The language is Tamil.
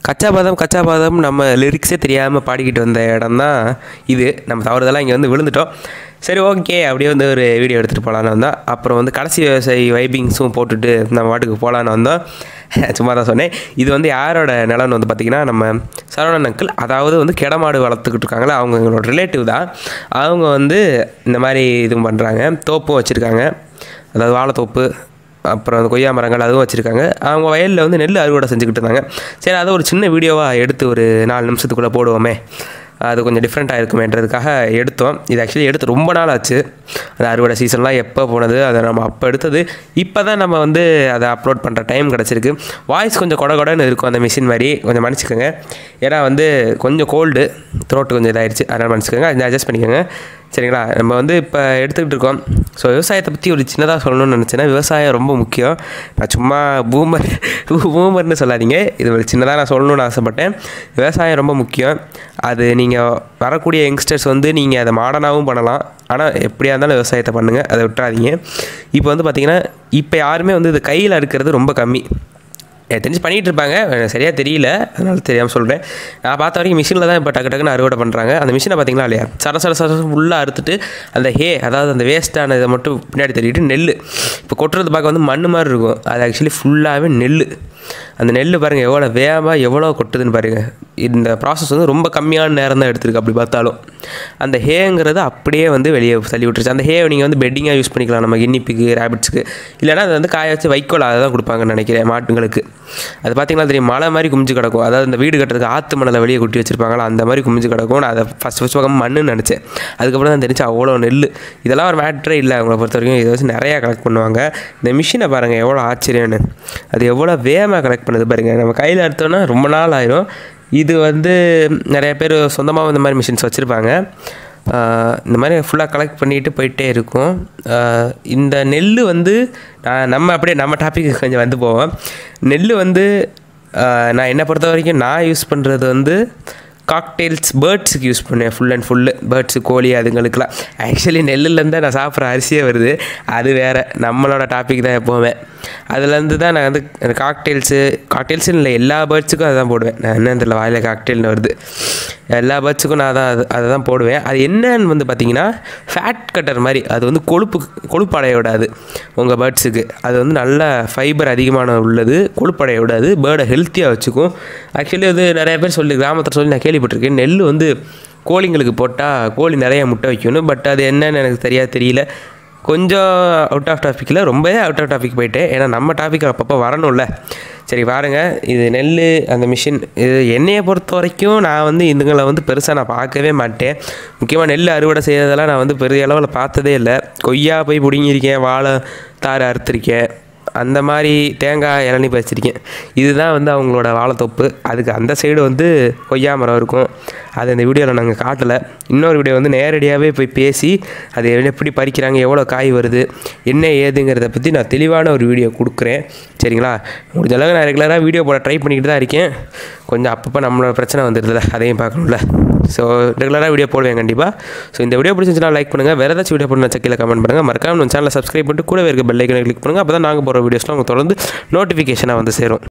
கச்சா பாதம் கச்சா பாதம் நம்ம லிரிக்ஸே தெரியாமல் பாடிக்கிட்டு வந்த இடம் தான் இது நம்ம தவறுதெல்லாம் இங்கே வந்து விழுந்துட்டோம் சரி ஓகே அப்படியே வந்து ஒரு வீடியோ எடுத்துகிட்டு போகலான்னு வந்தோம் அப்புறம் வந்து கடைசி விவசாயி வைபிங்ஸும் போட்டுட்டு நம்ம வாட்டுக்கு போகலான்னு வந்தோம் சும்மா தான் சொன்னேன் இது வந்து யாரோட நிலம்னு வந்து பார்த்திங்கன்னா நம்ம சரவணன் அங்கிள் அதாவது வந்து கிடமாடு வளர்த்துக்கிட்டு இருக்காங்களே அவங்க எங்களோட ரிலேட்டிவ் தான் அவங்க வந்து இந்த மாதிரி இதுவும் பண்ணுறாங்க தோப்பும் வச்சுருக்காங்க அதாவது வாழைத்தோப்பு அப்புறம் அந்த கொய்யா மரங்கள் அதுவும் வச்சுருக்காங்க அவங்க வயலில் வந்து நெல் அறுவடை செஞ்சுக்கிட்டு இருந்தாங்க சரி அதை ஒரு சின்ன வீடியோவாக எடுத்து ஒரு நாலு நிமிஷத்துக்குள்ளே போடுவோமே அது கொஞ்சம் டிஃப்ரெண்ட்டாக இருக்குமேன்றதுக்காக எடுத்தோம் இது ஆக்சுவலி எடுத்து ரொம்ப நாள் ஆச்சு அந்த அறுவடை சீசன்லாம் எப்போ போனது அதை நம்ம அப்போ எடுத்தது இப்போ தான் நம்ம வந்து அதை அப்லோட் பண்ணுற டைம் கிடச்சிருக்கு வாய்ஸ் கொஞ்சம் கொட கொடன்னு இருக்கும் அந்த மிஷின் மாதிரி கொஞ்சம் மன்னிச்சுக்கோங்க ஏன்னா வந்து கொஞ்சம் கோல்டு த்ரோட்டு கொஞ்சம் இதாகிடுச்சு அதனால் மன்னிச்சுக்கோங்க அதை அட்ஜஸ்ட் பண்ணிக்கோங்க சரிங்களா நம்ம வந்து இப்போ எடுத்துக்கிட்டு இருக்கோம் ஸோ விவசாயத்தை பற்றி ஒரு சின்னதாக சொல்லணும்னு நினச்சேன்னா விவசாயம் ரொம்ப முக்கியம் நான் சும்மா பூமர் பூமர்னு சொல்லாதீங்க இது ஒரு சின்னதாக நான் சொல்லணும்னு ஆசைப்பட்டேன் விவசாயம் ரொம்ப முக்கியம் அது நீங்கள் வரக்கூடிய யங்ஸ்டர்ஸ் வந்து நீங்கள் அதை மாடர்னாகவும் பண்ணலாம் ஆனால் எப்படியா இருந்தாலும் விவசாயத்தை பண்ணுங்கள் அதை விட்டுறாதீங்க இப்போ வந்து பார்த்திங்கன்னா இப்போ யாருமே வந்து இது கையில் இருக்கிறது ரொம்ப கம்மி எனக்கு தெரிஞ்சு பண்ணிகிட்டு இருப்பாங்க எனக்கு சரியாக தெரியல அதனால தெரியாமல் சொல்கிறேன் நான் பார்த்த வரைக்கும் மிஷினில் தான் இப்போ டக்கு டக்குன்னு அறுவடை பண்ணுறாங்க அந்த மிஷினை பார்த்தீங்களா இல்லையா சர சர சர ஃபுல்லாக அறுத்துட்டு அந்த ஹே அதாவது அந்த வேஸ்ட்டான இதை மட்டும் பின்னாடி தள்ளிட்டு நெல் இப்போ கொட்டுறது பார்க்க வந்து மண் மாதிரி இருக்கும் அது ஆக்சுவலி ஃபுல்லாகவே நெல் அந்த நெல் பாருங்கள் எவ்வளோ வேகமாக எவ்வளோ கொட்டுதுன்னு பாருங்கள் இந்த ப்ராசஸ் வந்து ரொம்ப கம்மியான நேரம் தான் எடுத்திருக்கு அப்படி பார்த்தாலும் அந்த ஹேங்கிறது அப்படியே வந்து வெளியே தள்ளி விட்டுருச்சு அந்த ஹே நீங்கள் வந்து பெட்டிங்காக யூஸ் பண்ணிக்கலாம் நம்ம கின்னிப்பிக்கு ரேபிட்ஸுக்கு இல்லைனா அதை வந்து காய வச்சு வைக்கோல் அதை தான் கொடுப்பாங்கன்னு நினைக்கிறேன் மாட்டுங்களுக்கு அது பார்த்தீங்கன்னா தெரியும் மலை மாதிரி குமிஞ்சு கிடக்கும் அதாவது இந்த வீடு கட்டுறதுக்கு ஆற்று மணலை வெளியே கொட்டி வச்சிருப்பாங்களா அந்த மாதிரி குமிஞ்சு கிடக்கும் நான் அதை ஃபஸ்ட் ஃபஸ்ட் பக்கம் மண்ணுன்னு நினச்சேன் அதுக்கப்புறம் தான் தெரிஞ்சு அவ்வளோ நெல் இதெல்லாம் ஒரு மேட்ரே இல்லை அவங்கள பொறுத்த வரைக்கும் இதை வச்சு நிறையா கலெக்ட் பண்ணுவாங்க இந்த மிஷினை பாருங்கள் எவ்வளோ ஆச்சரியம்னு அது எவ்வளோ வேகமாக கலெக்ட் பண்ணுது பாருங்கள் நம்ம கையில் எடுத்தோன்னா ரொம்ப நாள் ஆயிரும் இது வந்து நிறைய பேர் சொந்தமாக இந்த மாதிரி மிஷின்ஸ் வச்சுருப்பாங்க இந்த மாதிரி ஃபுல்லாக கலெக்ட் பண்ணிட்டு போயிட்டே இருக்கும் இந்த நெல் வந்து நம்ம அப்படியே நம்ம டாப்பிக்கு கொஞ்சம் வந்து போவோம் நெல் வந்து நான் என்னை பொறுத்த வரைக்கும் நான் யூஸ் பண்ணுறது வந்து காக்டெயில்ஸ் பேர்ட்ஸுக்கு யூஸ் பண்ணுவேன் ஃபுல் அண்ட் ஃபுல்லு பேர்ட்ஸு கோழி அதுங்களுக்குலாம் ஆக்சுவலி நெல்லுலேருந்து தான் நான் சாப்பிட்ற அரிசியே வருது அது வேறு நம்மளோட டாபிக் தான் எப்போவுமே அதுலேருந்து தான் நான் வந்து காக்டெயில்ஸு காக்டெயில்ஸுன்னு இல்லை எல்லா பேர்ட்ஸுக்கும் அதை தான் போடுவேன் நான் என்னன்னு தெரியல வாயில் காக்டெயில்னு வருது எல்லா பேர்ட்ஸுக்கும் நான் தான் அது அதை தான் போடுவேன் அது என்னன்னு வந்து பார்த்தீங்கன்னா ஃபேட் கட்டர் மாதிரி அது வந்து கொழுப்பு கொழுப்படைய விடாது உங்கள் பேர்ட்ஸுக்கு அது வந்து நல்ல ஃபைபர் அதிகமான உள்ளது கொழுப்படைய விடாது பேர்டை ஹெல்த்தியாக வச்சுக்கும் ஆக்சுவலி அது நிறைய பேர் சொல்லி கிராமத்தில் சொல்லி நான் கேள்விப்பட்டிருக்கேன் நெல் வந்து கோழிங்களுக்கு போட்டால் கோழி நிறைய முட்டை வைக்கணும் பட் அது என்னன்னு எனக்கு சரியாக தெரியல கொஞ்சம் அவுட் ஆஃப் டாப்பிக்கில் ரொம்பவே அவுட் ஆஃப் டாபிக் போயிட்டேன் ஏன்னா நம்ம டாபிக் அப்பப்போ வரணும்ல சரி பாருங்கள் இது நெல் அந்த மிஷின் இது என்னையை பொறுத்த வரைக்கும் நான் வந்து இதுங்களை வந்து பெருசாக நான் பார்க்கவே மாட்டேன் முக்கியமாக நெல் அறுவடை செய்கிறதெல்லாம் நான் வந்து பெரிய அளவில் பார்த்ததே இல்லை கொய்யா போய் பிடுங்கியிருக்கேன் வாழை தார் அறுத்துருக்கேன் அந்த மாதிரி தேங்காய் இளநி பறிச்சிருக்கேன் இதுதான் வந்து அவங்களோட வாழைத்தொப்பு அதுக்கு அந்த சைடு வந்து கொய்யா மரம் இருக்கும் அது இந்த வீடியோவில் நாங்கள் காட்டலை இன்னொரு வீடியோ வந்து நேரடியாகவே போய் பேசி அது எப்படி பறிக்கிறாங்க எவ்வளோ காய் வருது என்ன ஏதுங்கிறத பற்றி நான் தெளிவான ஒரு வீடியோ கொடுக்குறேன் சரிங்களா முடிஞ்ச அளவுக்கு நான் ரெகுலராக வீடியோ போட ட்ரை பண்ணிக்கிட்டு தான் இருக்கேன் கொஞ்சம் அப்பப்போ நம்மளோட பிரச்சனை வந்துடுதுல அதையும் பார்க்கணும்ல ஸோ ரெகுலராக வீடியோ போடுவேன் கண்டிப்பாக ஸோ இந்த வீடியோ பிடிச்சிருந்துச்சுன்னா லைக் பண்ணுங்கள் வேறு ஏதாச்சும் வீடியோ போடணும் செக்கில் கமெண்ட் பண்ணுங்கள் மறக்காம நம்ம சேனலை சப்ஸ்கிரைப் பண்ணிட்டு கூடவே இருக்க பெல் ஐக்கனை கிளிக் பண்ணுங்கள் அப்போ தான் நாங்கள் போகிற வீடியோஸ்லாம் உங்களுக்கு தொடர்ந்து நோட்டிஃபிகேஷனாக வந்து சேரும்